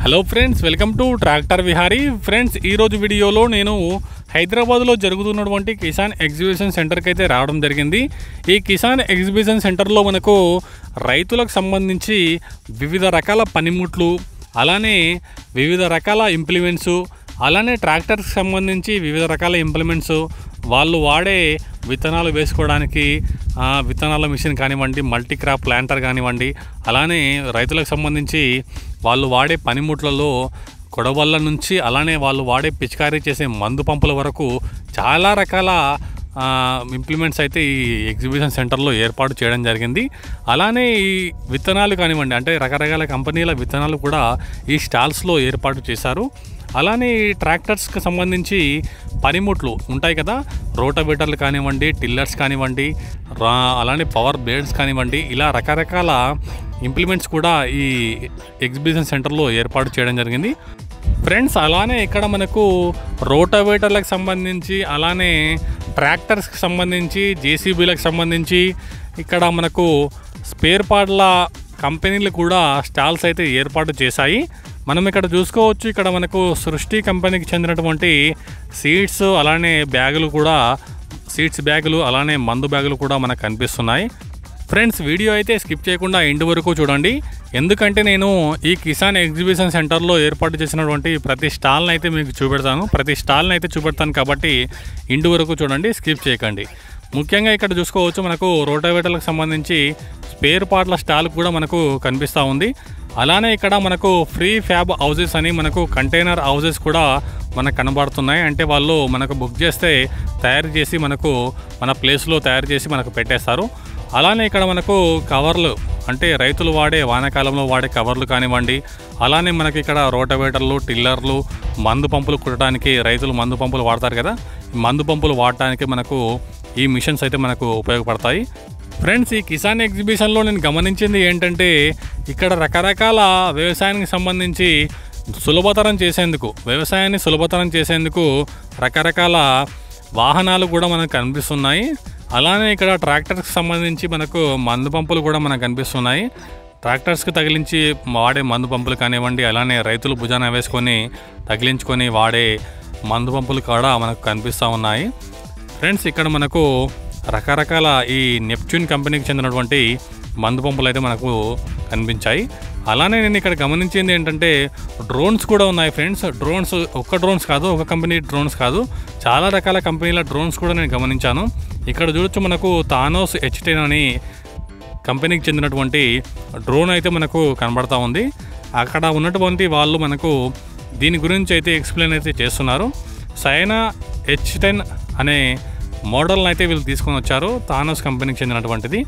hello friends welcome to tractor Vihari friends ఈరోజు వీడియోలో నేను హైదరాబాద్లో జరుగుతున్నటువంటి కిసాన్ ఎగ్జిబిషన్ సెంటర్కి అయితే రావడం జరిగింది ఈ కిసాన్ ఎగ్జిబిషన్ సెంటర్లో మనకు రైతులకు సంబంధించి వివిధ రకాల పనిముట్లు అలానే వివిధ రకాల ఇంప్లిమెంట్స్ అలానే ట్రాక్టర్కి సంబంధించి వివిధ రకాల ఇంప్లిమెంట్స్ వాళ్ళు వాడే విత్తనాలు వేసుకోవడానికి ఆ, విత్తనాల మిషన్ కానివ్వండి మల్టీ క్రాప్ ప్లాంటర్ కానివ్వండి అలానే రైతులకు సంబంధించి వాళ్ళు వాడే పనిముట్లలో కొడవళ్ళ నుంచి అలానే వాళ్ళు వాడే పిచికారీ చేసే మందు పంపుల వరకు చాలా రకాల ఇంప్లిమెంట్స్ అయితే ఈ ఎగ్జిబిషన్ సెంటర్లో ఏర్పాటు చేయడం జరిగింది అలానే ఈ విత్తనాలు కానివ్వండి అంటే రకరకాల కంపెనీల విత్తనాలు కూడా ఈ స్టాల్స్లో ఏర్పాటు చేశారు అలానే ఈ ట్రాక్టర్స్కి సంబంధించి పనిముట్లు ఉంటాయి కదా రోటవేటర్లు కానివ్వండి టిల్లర్స్ కానివ్వండి రా అలానే పవర్ బ్లేడ్స్ కానివ్వండి ఇలా రకరకాల ఇంప్లిమెంట్స్ కూడా ఈ ఎగ్జిబిషన్ సెంటర్లో ఏర్పాటు చేయడం జరిగింది ఫ్రెండ్స్ అలానే ఇక్కడ మనకు రోటవేటర్లకు సంబంధించి అలానే ట్రాక్టర్స్కి సంబంధించి జేసీబీలకు సంబంధించి ఇక్కడ మనకు స్పేర్ పార్ట్ల కంపెనీలు కూడా స్టాల్స్ అయితే ఏర్పాటు చేశాయి మనం ఇక్కడ చూసుకోవచ్చు ఇక్కడ మనకు సృష్టి కంపెనీకి చెందినటువంటి సీడ్స్ అలానే బ్యాగులు కూడా సీడ్స్ బ్యాగులు అలానే మందు బ్యాగులు కూడా మనకు కనిపిస్తున్నాయి ఫ్రెండ్స్ వీడియో అయితే స్కిప్ చేయకుండా ఎండ్ వరకు చూడండి ఎందుకంటే నేను ఈ కిసాన్ ఎగ్జిబిషన్ సెంటర్లో ఏర్పాటు చేసినటువంటి ప్రతి స్టాల్ని అయితే మీకు చూపెడతాను ప్రతి స్టాల్ని అయితే చూపెడతాను కాబట్టి ఎండ్ వరకు చూడండి స్కిప్ చేయకండి ముఖ్యంగా ఇక్కడ చూసుకోవచ్చు మనకు రోటావేటర్లకు సంబంధించి స్పేర్ పార్ట్ల స్టాల్ కూడా మనకు కనిపిస్తూ ఉంది అలానే ఇక్కడ మనకు ఫ్రీ ఫ్యాబ్ హౌసెస్ అని మనకు కంటైనర్ హౌసెస్ కూడా మనకు కనబడుతున్నాయి అంటే వాళ్ళు మనకు బుక్ చేస్తే తయారు చేసి మనకు మన ప్లేస్లో తయారు చేసి మనకు పెట్టేస్తారు అలానే ఇక్కడ మనకు కవర్లు అంటే రైతులు వాడే వానాకాలంలో వాడే కవర్లు కానివ్వండి అలానే మనకి ఇక్కడ రోటవేటర్లు టిల్లర్లు మందు పంపులు కుట్టడానికి రైతులు మందు పంపులు వాడతారు కదా ఈ మందు పంపులు వాడటానికి మనకు ఈ మిషన్స్ అయితే మనకు ఉపయోగపడతాయి ఫ్రెండ్స్ ఈ కిసాన్ ఎగ్జిబిషన్లో నేను గమనించింది ఏంటంటే ఇక్కడ రకరకాల వ్యవసాయానికి సంబంధించి సులభతరం చేసేందుకు వ్యవసాయాన్ని సులభతరం చేసేందుకు రకరకాల వాహనాలు కూడా మనకు కనిపిస్తున్నాయి అలానే ఇక్కడ ట్రాక్టర్స్కి సంబంధించి మనకు మందు పంపులు కూడా మనకు కనిపిస్తున్నాయి ట్రాక్టర్స్కి తగిలించి వాడే మందు పంపులు కానివ్వండి అలానే రైతులు భుజాన వేసుకొని తగిలించుకొని వాడే మందు పంపులు కూడా మనకు కనిపిస్తూ ఉన్నాయి ఫ్రెండ్స్ ఇక్కడ మనకు రకరకాల ఈ నెప్ట్యూన్ కంపెనీకి చెందినటువంటి మందు పంపులు అయితే మనకు కనిపించాయి అలానే నేను ఇక్కడ గమనించింది ఏంటంటే డ్రోన్స్ కూడా ఉన్నాయి ఫ్రెండ్స్ డ్రోన్స్ ఒక్క డ్రోన్స్ కాదు ఒక కంపెనీ డ్రోన్స్ కాదు చాలా రకాల కంపెనీల డ్రోన్స్ కూడా నేను గమనించాను ఇక్కడ చూడొచ్చు మనకు తానోస్ హెచ్ టెన్ అని కంపెనీకి చెందినటువంటి డ్రోన్ అయితే మనకు కనబడతా ఉంది అక్కడ ఉన్నటువంటి వాళ్ళు మనకు దీని గురించి అయితే ఎక్స్ప్లెయిన్ అయితే చేస్తున్నారు సైనా హెచ్ టెన్ అనే మోడల్ని అయితే వీళ్ళు తీసుకొని వచ్చారు తానోస్ కంపెనీకి చెందినటువంటిది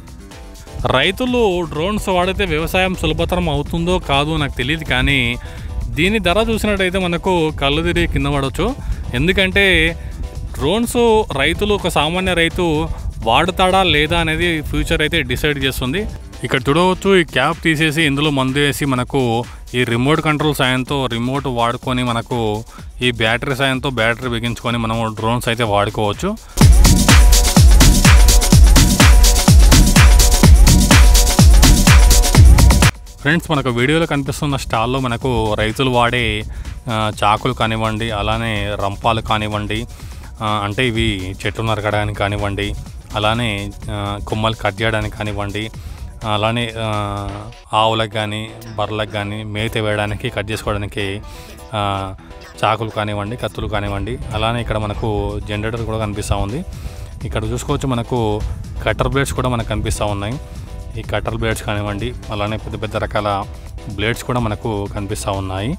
రైతులు డ్రోన్స్ వాడితే వ్యవసాయం సులభతరం అవుతుందో కాదో నాకు తెలియదు కానీ దీని ధర చూసినట్టయితే మనకు కళ్ళు తిరిగి కింద పడవచ్చు ఎందుకంటే డ్రోన్స్ రైతులు ఒక సామాన్య రైతు వాడుతాడా లేదా అనేది ఫ్యూచర్ అయితే డిసైడ్ చేస్తుంది ఇక్కడ చూడవచ్చు ఈ క్యాప్ తీసేసి ఇందులో మందు వేసి మనకు ఈ రిమోట్ కంట్రోల్ సాయంతో రిమోట్ వాడుకొని మనకు ఈ బ్యాటరీ సాయంతో బ్యాటరీ బిగించుకొని మనం డ్రోన్స్ అయితే వాడుకోవచ్చు ఫ్రెండ్స్ మనకు వీడియోలో కనిపిస్తున్న స్టాల్లో మనకు రైతులు వాడే ఆ, చాకులు కానివ్వండి అలానే రంపాలు కానివ్వండి ఆ, అంటే ఇవి చెట్లు నరకడానికి కానివ్వండి అలానే ఆ, కొమ్మలు కట్ చేయడానికి కానివ్వండి అలానే ఆ, ఆవులకు కానీ బర్రెలకు కానీ మేత వేయడానికి కట్ చేసుకోవడానికి ఆ, చాకులు కానివ్వండి కత్తులు కానివ్వండి అలానే ఇక్కడ మనకు జనరేటర్ కూడా కనిపిస్తూ ఉంది ఇక్కడ చూసుకోవచ్చు మనకు కటర్ బ్లేడ్స్ కూడా మనకు కనిపిస్తూ ఉన్నాయి ఈ కటర్ బ్లేడ్స్ కానివ్వండి అలానే పెద్ద పెద్ద రకాల బ్లేడ్స్ కూడా మనకు కనిపిస్తూ ఉన్నాయి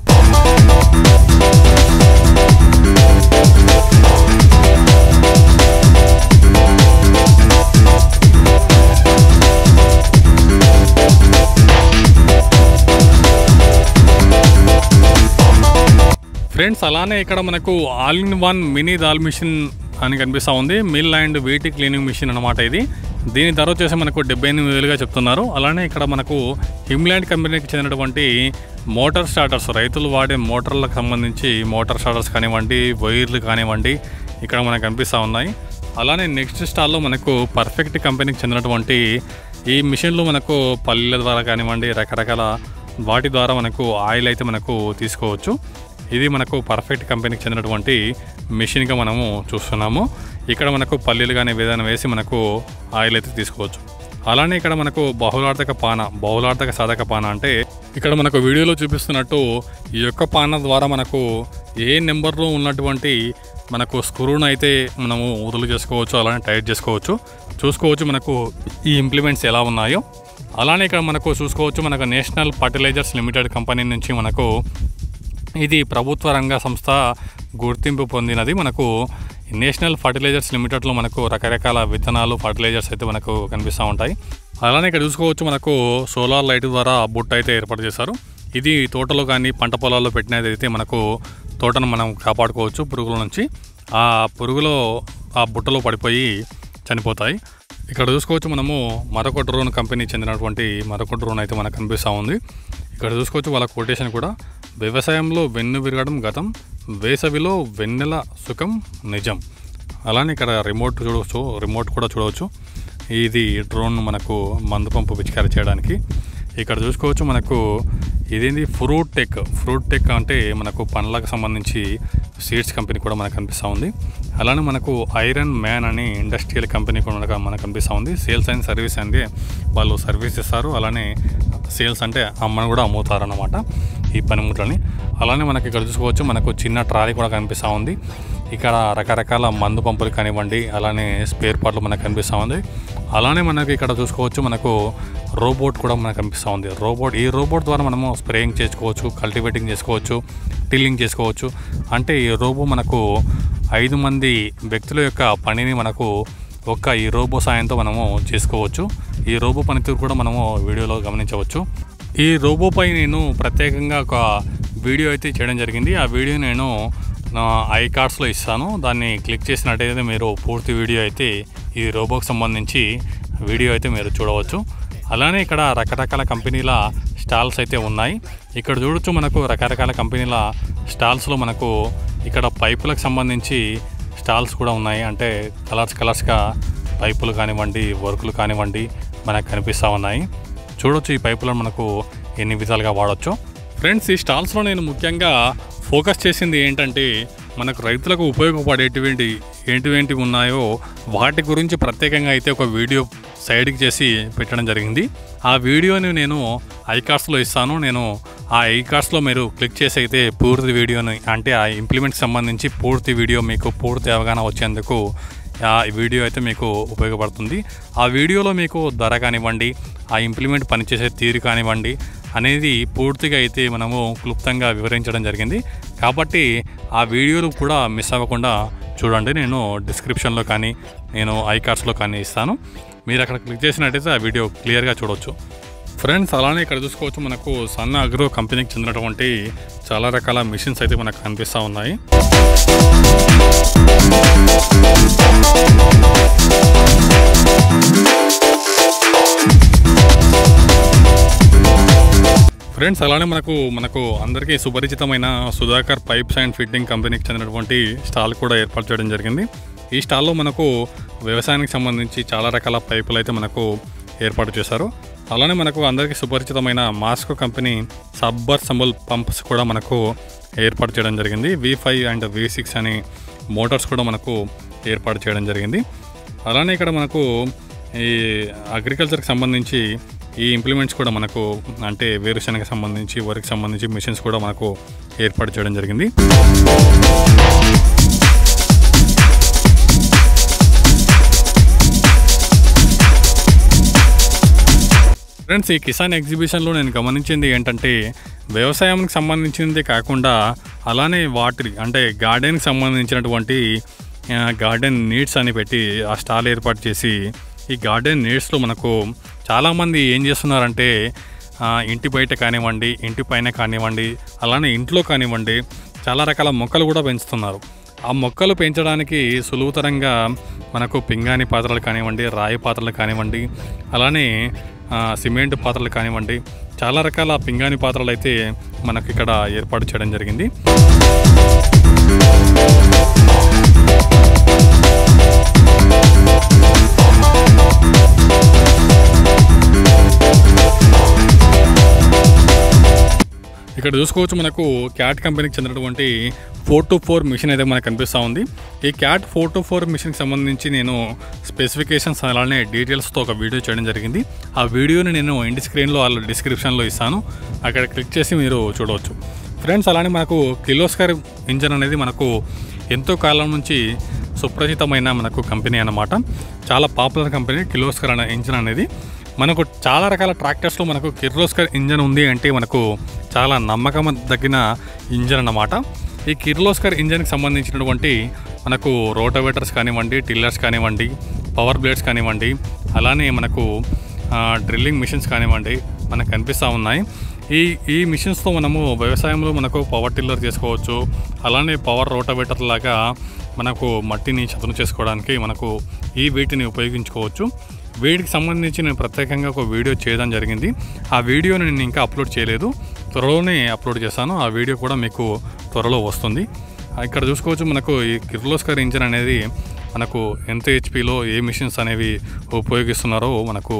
ఫ్రెండ్స్ అలానే ఇక్కడ మనకు ఆల్ ఇన్ వన్ మినీ దాల్ మిషన్ అని కనిపిస్తూ ఉంది మిల్ అండ్ వీటి క్లీనింగ్ మిషన్ అనమాట ఇది దీని ధర వచ్చేసి మనకు డెబ్బై ఎనిమిది వేలుగా చెప్తున్నారు అలానే ఇక్కడ మనకు హిమ్లాండ్ కంపెనీకి చెందినటువంటి మోటార్ స్టార్టర్స్ రైతులు వాడే మోటార్లకు సంబంధించి మోటార్ స్టార్టర్స్ కానివ్వండి వైర్లు కానివ్వండి ఇక్కడ మనకు కనిపిస్తూ ఉన్నాయి అలానే నెక్స్ట్ స్టాల్లో మనకు పర్ఫెక్ట్ కంపెనీకి చెందినటువంటి ఈ మిషన్లు మనకు పల్లెల ద్వారా కానివ్వండి రకరకాల వాటి ద్వారా మనకు ఆయిల్ అయితే మనకు తీసుకోవచ్చు ఇది మనకు పర్ఫెక్ట్ కంపెనీకి చెందినటువంటి మిషన్గా మనము చూస్తున్నాము ఇక్కడ మనకు పల్లీలు కానీ విధానం వేసి మనకు ఆయిల్ అయితే తీసుకోవచ్చు అలానే ఇక్కడ మనకు బహుళార్థక పాన బహుళార్థక సాధక పాన అంటే ఇక్కడ మనకు వీడియోలో చూపిస్తున్నట్టు ఈ యొక్క పాన ద్వారా మనకు ఏ నెంబర్లో ఉన్నటువంటి మనకు స్క్రూను అయితే మనము వదులు చేసుకోవచ్చు అలానే టైట్ చేసుకోవచ్చు చూసుకోవచ్చు మనకు ఈ ఇంప్లిమెంట్స్ ఎలా ఉన్నాయో అలానే ఇక్కడ మనకు చూసుకోవచ్చు మనకు నేషనల్ ఫర్టిలైజర్స్ లిమిటెడ్ కంపెనీ నుంచి మనకు ఇది ప్రభుత్వ రంగ సంస్థ గుర్తింపు పొందినది మనకు నేషనల్ ఫర్టిలైజర్స్ లిమిటెడ్లో మనకు రకరకాల విత్తనాలు ఫర్టిలైజర్స్ అయితే మనకు కనిపిస్తూ ఉంటాయి అలానే ఇక్కడ చూసుకోవచ్చు మనకు సోలార్ లైట్ ద్వారా బుట్ట అయితే ఏర్పాటు చేశారు ఇది తోటలో కానీ పంట పొలాల్లో పెట్టినది అయితే మనకు తోటను మనం కాపాడుకోవచ్చు పురుగుల నుంచి ఆ పురుగులో ఆ బుట్టలో పడిపోయి చనిపోతాయి ఇక్కడ చూసుకోవచ్చు మనము మరొక డ్రోన్ కంపెనీ చెందినటువంటి మరొక డ్రోన్ అయితే మనకు కనిపిస్తూ ఉంది ఇక్కడ చూసుకోవచ్చు వాళ్ళ కొటేషన్ కూడా వ్యవసాయంలో వెన్ను విరగడం గతం వేసవిలో వెన్నెల సుఖం నిజం అలానే ఇక్కడ రిమోట్ చూడవచ్చు రిమోట్ కూడా చూడవచ్చు ఇది డ్రోన్ మనకు మందు పంపు పిచికారి చేయడానికి ఇక్కడ చూసుకోవచ్చు మనకు ఇదేంది ఫ్రూట్ టెక్ ఫ్రూట్ టెక్ అంటే మనకు పండ్లకు సంబంధించి సీడ్స్ కంపెనీ కూడా మనకు కనిపిస్తూ ఉంది అలానే మనకు ఐరన్ మ్యాన్ అని ఇండస్ట్రియల్ కంపెనీ కూడా మనకు మనకు కనిపిస్తూ ఉంది సేల్స్ అండ్ సర్వీస్ అంటే వాళ్ళు సర్వీస్ ఇస్తారు అలానే సేల్స్ అంటే అమ్మని కూడా అమ్ముతారు అన్నమాట ఈ పనిముట్లని అలానే మనకి ఇక్కడ చూసుకోవచ్చు మనకు చిన్న ట్రాలీ కూడా కనిపిస్తూ ఉంది ఇక్కడ రకరకాల మందు పంపులు కానివ్వండి అలానే స్పేర్ పార్ట్లు మనకు కనిపిస్తూ ఉంది అలానే మనకి ఇక్కడ చూసుకోవచ్చు మనకు రోబోట్ కూడా మనకు కనిపిస్తూ ఉంది రోబోట్ ఈ రోబోట్ ద్వారా మనము స్ప్రేయింగ్ చేసుకోవచ్చు కల్టివేటింగ్ చేసుకోవచ్చు టిల్లింగ్ చేసుకోవచ్చు అంటే ఈ రోబో మనకు ఐదు మంది వ్యక్తుల యొక్క పనిని మనకు ఒక్క ఈ రోబో సాయంతో మనము చేసుకోవచ్చు ఈ రోబో పనితీరు కూడా మనము వీడియోలో గమనించవచ్చు ఈ రోబోపై నేను ప్రత్యేకంగా ఒక వీడియో అయితే చేయడం జరిగింది ఆ వీడియో నేను నా ఐ కార్డ్స్లో ఇస్తాను దాన్ని క్లిక్ చేసినట్టయితే మీరు పూర్తి వీడియో అయితే ఈ రోబోకి సంబంధించి వీడియో అయితే మీరు చూడవచ్చు అలానే ఇక్కడ రకరకాల కంపెనీల స్టాల్స్ అయితే ఉన్నాయి ఇక్కడ చూడొచ్చు మనకు రకరకాల కంపెనీల స్టాల్స్లో మనకు ఇక్కడ పైపులకు సంబంధించి స్టాల్స్ కూడా ఉన్నాయి అంటే కలర్స్ కలర్స్గా పైపులు కానివ్వండి వర్కులు కానివ్వండి మనకు కనిపిస్తూ ఉన్నాయి చూడొచ్చు ఈ పైపులను మనకు ఎన్ని విధాలుగా వాడచ్చు ఫ్రెండ్స్ ఈ స్టాల్స్లో నేను ముఖ్యంగా ఫోకస్ చేసింది ఏంటంటే మనకు రైతులకు ఉపయోగపడేటువంటి ఏంటివేంటి ఉన్నాయో వాటి గురించి ప్రత్యేకంగా అయితే ఒక వీడియో సైడ్కి చేసి పెట్టడం జరిగింది ఆ వీడియోని నేను ఐకార్డ్స్లో ఇస్తాను నేను ఆ ఐకార్డ్స్లో మీరు క్లిక్ చేసి అయితే పూర్తి వీడియోని అంటే ఆ ఇంప్లిమెంట్కి సంబంధించి పూర్తి వీడియో మీకు పూర్తి అవగాహన వచ్చేందుకు ఆ వీడియో అయితే మీకు ఉపయోగపడుతుంది ఆ వీడియోలో మీకు ధర కానివ్వండి ఆ ఇంప్లిమెంట్ పనిచేసే తీరు కానివ్వండి అనేది పూర్తిగా అయితే మనము క్లుప్తంగా వివరించడం జరిగింది కాబట్టి ఆ వీడియోలు కూడా మిస్ అవ్వకుండా చూడండి నేను డిస్క్రిప్షన్లో కానీ నేను ఐకార్డ్స్లో కానీ ఇస్తాను మీరు అక్కడ క్లిక్ చేసినట్టయితే ఆ వీడియో క్లియర్గా చూడవచ్చు ఫ్రెండ్స్ అలానే ఇక్కడ చూసుకోవచ్చు మనకు సన్న అగ్రో కంపెనీకి చెందినటువంటి చాలా రకాల మిషన్స్ అయితే మనకు కనిపిస్తూ ఉన్నాయి ఫ్రెండ్స్ అలానే మనకు మనకు అందరికీ సుపరిచితమైన సుధాకర్ పైప్స్ అండ్ ఫిట్టింగ్ కంపెనీకి చెందినటువంటి స్టాల్ కూడా ఏర్పాటు చేయడం జరిగింది ఈ స్టాల్లో మనకు వ్యవసాయానికి సంబంధించి చాలా రకాల పైపులు అయితే మనకు ఏర్పాటు చేశారు అలానే మనకు అందరికీ సుపరిచితమైన Moscow company submersible pumps కూడా మనకు ఏర్పాటు చేయడం జరిగింది V five and V six అని మోటార్స్ కూడా మనకు ఏర్పాటు చేయడం జరిగింది అలానే ఇక్కడ మనకు ఈ అగ్రికల్చర్కి సంబంధించి ఈ ఇంప్లిమెంట్స్ కూడా మనకు అంటే వేరుశనగకి సంబంధించి వరికి సంబంధించి మిషన్స్ కూడా మనకు ఏర్పాటు చేయడం జరిగింది ఫ్రెండ్స్ ఈ కిసాన్ ఎగ్జిబిషన్లో నేను గమనించింది ఏంటంటే వ్యవసాయానికి సంబంధించింది కాకుండా అలానే వాటి అంటే గార్డెన్కి సంబంధించినటువంటి ఆ, గార్డెన్ నీడ్స్ అని పెట్టి ఆ స్టాల్ ఏర్పాటు చేసి ఈ గార్డెన్ నీడ్స్లో మనకు చాలామంది ఏం చేస్తున్నారంటే ఆ, ఇంటి బయట కానివ్వండి ఇంటి పైన కానివ్వండి అలానే ఇంట్లో కానివ్వండి చాలా రకాల మొక్కలు కూడా పెంచుతున్నారు ఆ మొక్కలు పెంచడానికి సులువుతరంగా మనకు పింగాణి పాత్రలు కానివ్వండి రాయి పాత్రలు కానివ్వండి అలానే ఆ, సిమెంట్ పాత్రలు కానివ్వండి చాలా రకాల పింగాణి పాత్రలు అయితే మనకు ఇక్కడ ఏర్పాటు చేయడం జరిగింది ఇక్కడ చూసుకోవచ్చు మనకు క్యాట్ కంపెనీకి చెందినటువంటి ఫోర్ టు ఫోర్ మిషన్ అయితే మనకు కనిపిస్తూ ఉంది ఈ క్యాట్ ఫోర్ టు ఫోర్ మిషన్కి సంబంధించి నేను స్పెసిఫికేషన్స్ అలానే డీటెయిల్స్తో ఒక వీడియో చేయడం జరిగింది ఆ వీడియోని నేను ఎండ్ స్క్రీన్లో వాళ్ళ డిస్క్రిప్షన్లో ఇస్తాను అక్కడ క్లిక్ చేసి మీరు చూడవచ్చు ఫ్రెండ్స్ అలానే మనకు కిలోస్కర్ ఇంజన్ అనేది మనకు ఎంతో కాలం నుంచి సుప్రసిద్ధమైన మనకు కంపెనీ అన్నమాట చాలా పాపులర్ కంపెనీ కిలోస్కర్ అనే ఇంజన్ అనేది మనకు చాలా రకాల ట్రాక్టర్స్లో మనకు కిర్లోస్కర్ ఇంజన్ ఉంది అంటే మనకు చాలా నమ్మకం తగ్గిన ఇంజన్ అన్నమాట ఈ కిర్లోస్కర్ ఇంజన్కి సంబంధించినటువంటి మనకు రోటోవేటర్స్ కానివ్వండి టిల్లర్స్ కానివ్వండి పవర్ బ్లేడ్స్ కానివ్వండి అలానే మనకు ఆ, డ్రిల్లింగ్ మిషన్స్ కానివ్వండి మనకు కనిపిస్తూ ఉన్నాయి ఈ ఈ మిషన్స్తో మనము వ్యవసాయంలో మనకు పవర్ టిల్లర్ చేసుకోవచ్చు అలానే పవర్ రోటోవేటర్ లాగా మనకు మట్టిని చదును చేసుకోవడానికి మనకు ఈ వీటిని ఉపయోగించుకోవచ్చు వీటికి సంబంధించి నేను ప్రత్యేకంగా ఒక వీడియో చేయడం జరిగింది ఆ వీడియోని నేను ఇంకా అప్లోడ్ చేయలేదు త్వరలోనే అప్లోడ్ చేస్తాను ఆ వీడియో కూడా మీకు త్వరలో వస్తుంది ఆ, ఇక్కడ చూసుకోవచ్చు మనకు ఈ కిర్లోస్కర్ ఇంజిన్ అనేది మనకు ఎంత హెచ్పిలో ఏ మిషన్స్ అనేవి ఉపయోగిస్తున్నారో మనకు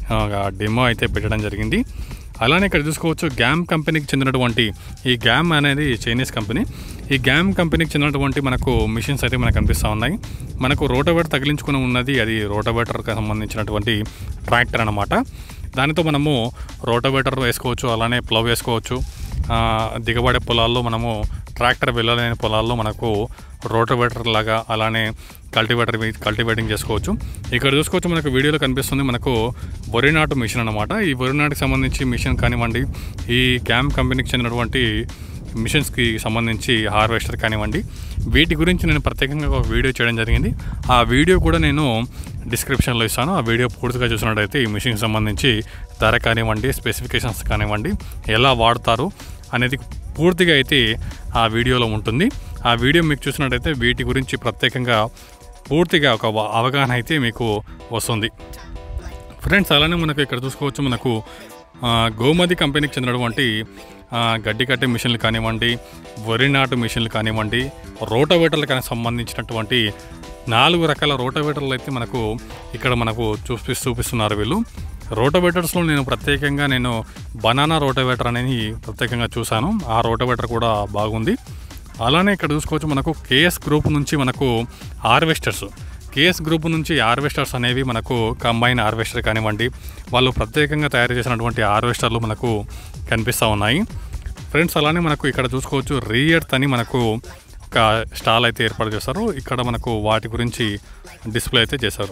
డెమో అయితే పెట్టడం జరిగింది అలానే ఇక్కడ చూసుకోవచ్చు గ్యామ్ కంపెనీకి చెందినటువంటి ఈ గ్యామ్ అనేది చైనీస్ కంపెనీ ఈ గ్యామ్ కంపెనీకి చెందినటువంటి మనకు మిషన్స్ అయితే మనకు కనిపిస్తూ ఉన్నాయి మనకు రోటోవేటర్ తగిలించుకుని ఉన్నది అది రోటోవేటర్కి సంబంధించినటువంటి ట్రాక్టర్ అన్నమాట దానితో మనము రోటోవేటర్ వేసుకోవచ్చు అలానే ప్లవ్ వేసుకోవచ్చు ఆ, దిగబడే పొలాల్లో మనము ట్రాక్టర్ వెళ్ళలేని పొలాల్లో మనకు రోటోవేటర్ లాగా అలానే కల్టివేటర్ కల్టివేటింగ్ చేసుకోవచ్చు ఇక్కడ చూసుకోవచ్చు మనకు వీడియోలో కనిపిస్తుంది మనకు వరి నాటు మిషన్ అనమాట ఈ వరి నాటుకి సంబంధించి మిషన్ కానివ్వండి ఈ క్యామ్ కంపెనీకి చెందినటువంటి మిషన్స్కి సంబంధించి హార్వెస్టర్ కానివ్వండి వీటి గురించి నేను ప్రత్యేకంగా ఒక వీడియో చేయడం జరిగింది ఆ వీడియో కూడా నేను డిస్క్రిప్షన్లో ఇస్తాను ఆ వీడియో పూర్తిగా చూసినట్టయితే ఈ మిషన్కి సంబంధించి ధర కానివ్వండి స్పెసిఫికేషన్స్ కానివ్వండి ఎలా వాడతారు అనేది పూర్తిగా అయితే ఆ వీడియోలో ఉంటుంది ఆ వీడియో మీకు చూసినట్టయితే వీటి గురించి ప్రత్యేకంగా పూర్తిగా ఒక వ- అవగాహన అయితే మీకు వస్తుంది ఫ్రెండ్స్ అలానే మనకు ఇక్కడ చూసుకోవచ్చు మనకు ఆ, గోమతి కంపెనీకి చెందినటువంటి ఆ, గడ్డి కట్టే మిషన్లు కానివ్వండి వరి నాటు మిషన్లు కానివ్వండి రోటోవేటర్లకు సంబంధించినటువంటి నాలుగు రకాల రోటోవేటర్లు అయితే మనకు ఇక్కడ మనకు చూపి చూపిస్తున్నారు వీళ్ళు రోటోవేటర్స్లో నేను ప్రత్యేకంగా నేను బనానా రోటోవేటర్ అనేది ప్రత్యేకంగా చూశాను ఆ రోటోవేటర్ కూడా బాగుంది అలానే ఇక్కడ చూసుకోవచ్చు మనకు కేఎస్ గ్రూప్ నుంచి మనకు హార్వెస్టర్స్ కేఎస్ గ్రూప్ నుంచి హార్వెస్టర్స్ అనేవి మనకు కంబైన్ హార్వెస్టర్ కానివ్వండి వాళ్ళు ప్రత్యేకంగా తయారు చేసినటువంటి హార్వెస్టర్లు మనకు కనిపిస్తూ ఉన్నాయి ఫ్రెండ్స్ అలానే మనకు ఇక్కడ చూసుకోవచ్చు రీఎర్త్ అని మనకు ఒక స్టాల్ అయితే ఏర్పాటు చేస్తారు ఇక్కడ మనకు వాటి గురించి డిస్ప్లే అయితే చేశారు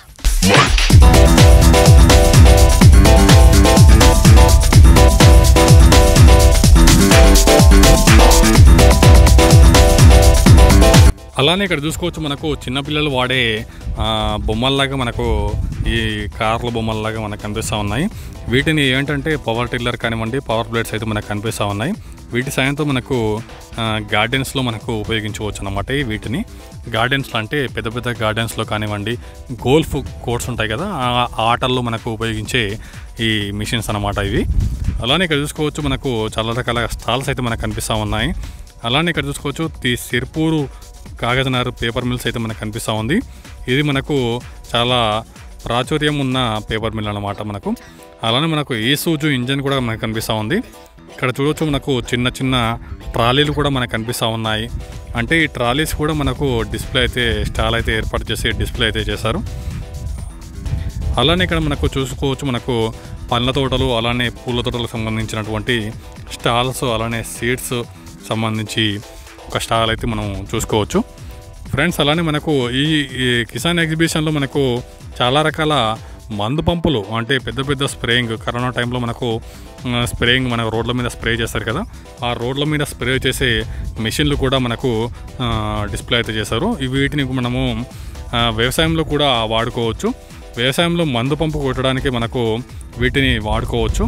అలానే ఇక్కడ చూసుకోవచ్చు మనకు చిన్నపిల్లలు వాడే ఆ, బొమ్మల్లాగా మనకు ఈ కార్ల బొమ్మల్లాగా మనకు కనిపిస్తూ ఉన్నాయి వీటిని ఏంటంటే పవర్ టిల్లర్ కానివ్వండి పవర్ బ్లేడ్స్ అయితే మనకు కనిపిస్తూ ఉన్నాయి వీటి సాయంతో మనకు గార్డెన్స్లో మనకు ఉపయోగించవచ్చు అన్నమాట ఈ వీటిని గార్డెన్స్లో అంటే పెద్ద పెద్ద గార్డెన్స్లో కానివ్వండి గోల్ఫ్ కోర్ట్స్ ఉంటాయి కదా ఆ ఆటల్లో మనకు ఉపయోగించే ఈ మిషన్స్ అన్నమాట ఇవి అలానే ఇక్కడ చూసుకోవచ్చు మనకు చాలా రకాల స్టాల్స్ అయితే మనకు కనిపిస్తూ ఉన్నాయి అలానే ఇక్కడ చూసుకోవచ్చు the Sirpur Kagaznagar paper mills అయితే మనకు కనిపిస్తూ ఉంది ఇది మనకు చాలా ప్రాచుర్యం ఉన్న పేపర్ మిల్ అన్నమాట మనకు అలానే మనకు ఈ సూజు ఇంజన్ కూడా మనకు కనిపిస్తూ ఉంది ఇక్కడ చూడొచ్చు మనకు చిన్న చిన్న ట్రాలీలు కూడా మనకు కనిపిస్తూ ఉన్నాయి అంటే ఈ ట్రాలీస్ కూడా మనకు డిస్ప్లే అయితే స్టాల్ అయితే ఏర్పాటు చేసి డిస్ప్లే అయితే చేశారు అలానే ఇక్కడ మనకు చూసుకోవచ్చు మనకు పండ్ల తోటలు అలానే పూల తోటలకు సంబంధించినటువంటి స్టాల్స్ అలానే సీడ్స్ సంబంధించి ఒక స్టాల్ అయితే మనం చూసుకోవచ్చు ఫ్రెండ్స్ అలానే మనకు ఈ ఈ కిసాన్ ఎగ్జిబిషన్లో మనకు చాలా రకాల మందు పంపులు అంటే పెద్ద పెద్ద స్ప్రేయింగ్ కరోనా టైంలో మనకు ఆ, స్ప్రేయింగ్ మన రోడ్ల మీద స్ప్రే చేస్తారు కదా ఆ రోడ్ల మీద స్ప్రే చేసే మెషిన్లు కూడా మనకు ఆ, డిస్ప్లే అయితే చేశారు ఈ వీటిని మనము ఆ, వ్యవసాయంలో కూడా వాడుకోవచ్చు వ్యవసాయంలో మందు పంపు కొట్టడానికి మనకు వీటిని వాడుకోవచ్చు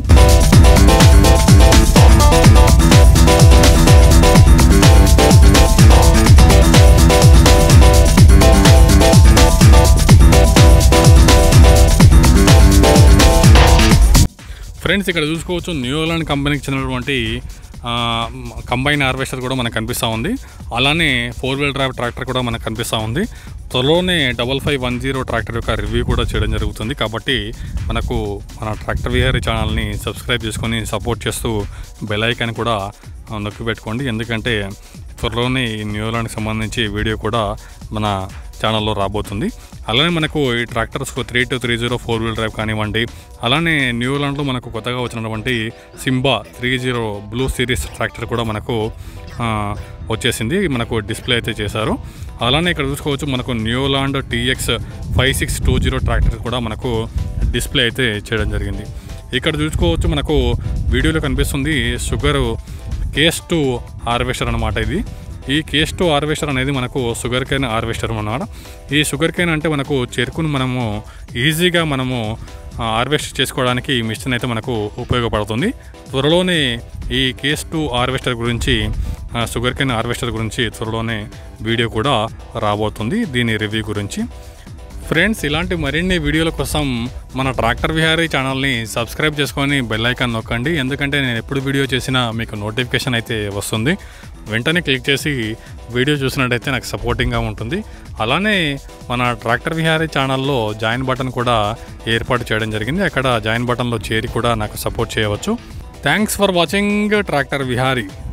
ఫ్రెండ్స్ ఇక్కడ చూసుకోవచ్చు న్యూజిలాండ్ కంపెనీకి చెందినటువంటి కంబైన్ హార్వెస్టర్ కూడా మనకు కనిపిస్తూ ఉంది అలానే ఫోర్ వీల్ డ్రైవ్ ట్రాక్టర్ కూడా మనకు కనిపిస్తూ ఉంది త్వరలోనే double five one zero tractor యొక్క రివ్యూ కూడా చేయడం జరుగుతుంది కాబట్టి మనకు మన ట్రాక్టర్ విహారీ ఛానల్ని సబ్స్క్రైబ్ చేసుకొని సపోర్ట్ చేస్తూ బెల్ ఐకాన్ కూడా ఆ, నొక్కి పెట్టుకోండి ఎందుకంటే త్వరలోనే ఈ న్యూలాండ్కి సంబంధించి వీడియో కూడా మన ఛానల్లో రాబోతుంది అలానే మనకు ఈ ట్రాక్టర్స్కు three two three zero four wheel drive కానివ్వండి అలానే న్యూలాండ్లో మనకు కొత్తగా వచ్చినటువంటి Simba three zero blue series tractor కూడా మనకు ఆ, వచ్చేసింది మనకు డిస్ప్లే అయితే చేశారు అలానే ఇక్కడ చూసుకోవచ్చు మనకు New Holland TX five six two zero tractor కూడా మనకు డిస్ప్లే అయితే చేయడం జరిగింది ఇక్కడ చూసుకోవచ్చు మనకు వీడియోలో కనిపిస్తుంది షుగర్ కేస్ టు హార్వెస్టర్ అనమాట ఇది ఈ కేస్ టు హార్వెస్టర్ అనేది మనకు షుగర్ కేన్ హార్వెస్టర్ అన్నమాట ఈ షుగర్ కేన్ అంటే మనకు చెరుకును మనము ఈజీగా మనము హార్వెస్ట్ చేసుకోవడానికి ఈ మిషన్ అయితే మనకు ఉపయోగపడుతుంది త్వరలోనే ఈ కేస్ టు హార్వెస్టర్ గురించి ఆ, షుగర్ కేన్ హార్వెస్టర్ గురించి త్వరలోనే వీడియో కూడా రాబోతుంది దీని రివ్యూ గురించి ఫ్రెండ్స్ ఇలాంటి మరిన్ని వీడియోల కోసం మన ట్రాక్టర్ విహారీ ఛానల్ని సబ్స్క్రైబ్ చేసుకొని బెల్ ఐకాన్ నొక్కండి ఎందుకంటే నేను ఎప్పుడు వీడియో చేసినా మీకు నోటిఫికేషన్ అయితే వస్తుంది వెంటనే క్లిక్ చేసి వీడియో చూసినట్టయితే నాకు సపోర్టింగ్గా ఉంటుంది అలానే మన ట్రాక్టర్ విహారీ ఛానల్లో జాయిన్ బటన్ కూడా ఏర్పాటు చేయడం జరిగింది అక్కడ జాయిన్ బటన్లో చేరి కూడా నాకు సపోర్ట్ చేయవచ్చు thanks for watching tractor Vihari